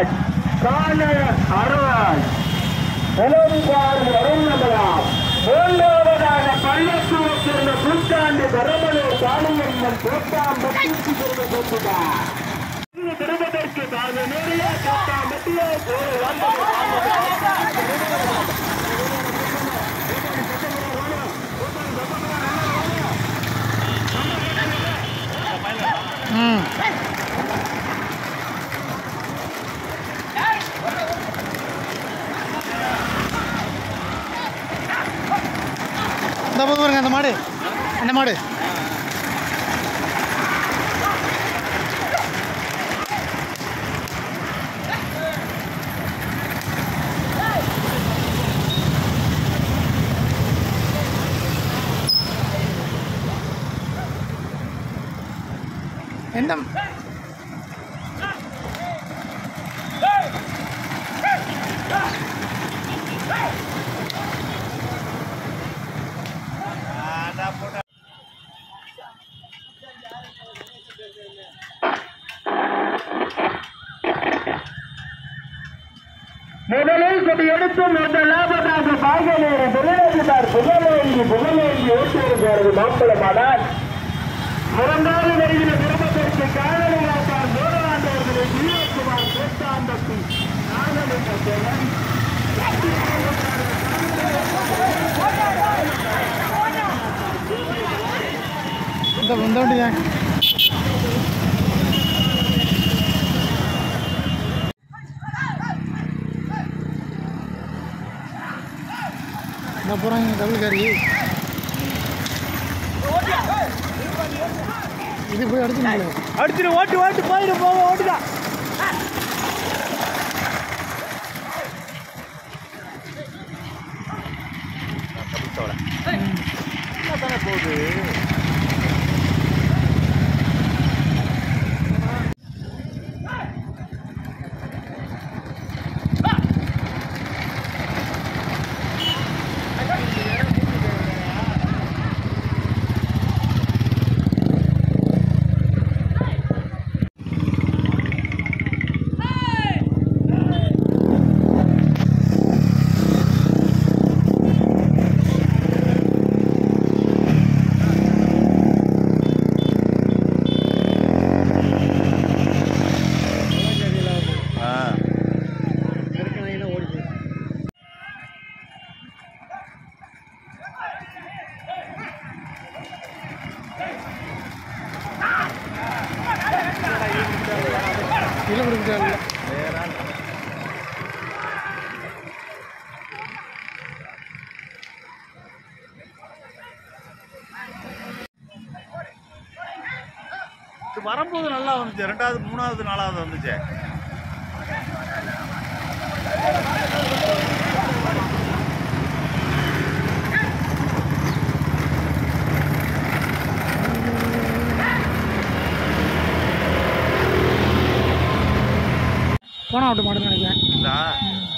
அருவாஜ் காண அருவாஜ் நிலவுகார் அருணமலாம் மூன்றாவதாக பள்ளத்தூரை சேர்ந்த புத்தாண்டு தரமலூர் காளியம்மன் கோட்டாம் பட்டி கொடுக்கப்பட்டார் திரும்பதற்கு தாழ்வு நிறைய கோட்டாம் பட்டியோ ம் இந்த பக்கம் பாருங்க அந்த மாடு அந்த மாடு எந்த முதலில் கொடி எடுத்து முதலாவதாக பாகலேறு புகழேந்தார் புகழேந்தி புகழேந்தி ஓட்டியிருக்கிறது மாம்பழமானால் முழங்கால வருகிற குடும்பத்திற்கு காணொலியாக்கார் மூலவாண்டவர்களை ஜீவகுமார் கோட்டாந்தப்பி நாகலிங்க தேவன் இந்த இந்த வண்டி தான் என்ன போகிறாங்க டபுள் காரி இது போய் அடிச்சுங்களே அடிச்சிரு ஓட்டு ஓட்டு போயிடு போக ஓட்டுதான் கீழே கொடுக்குறாரு இது வரும்போது நல்லா வந்துச்சு ரெண்டாவது மூணாவது நாலாவது வந்துச்சு போனா விட்டு மாட்டேன்னு நினைக்கிறேன் இந்த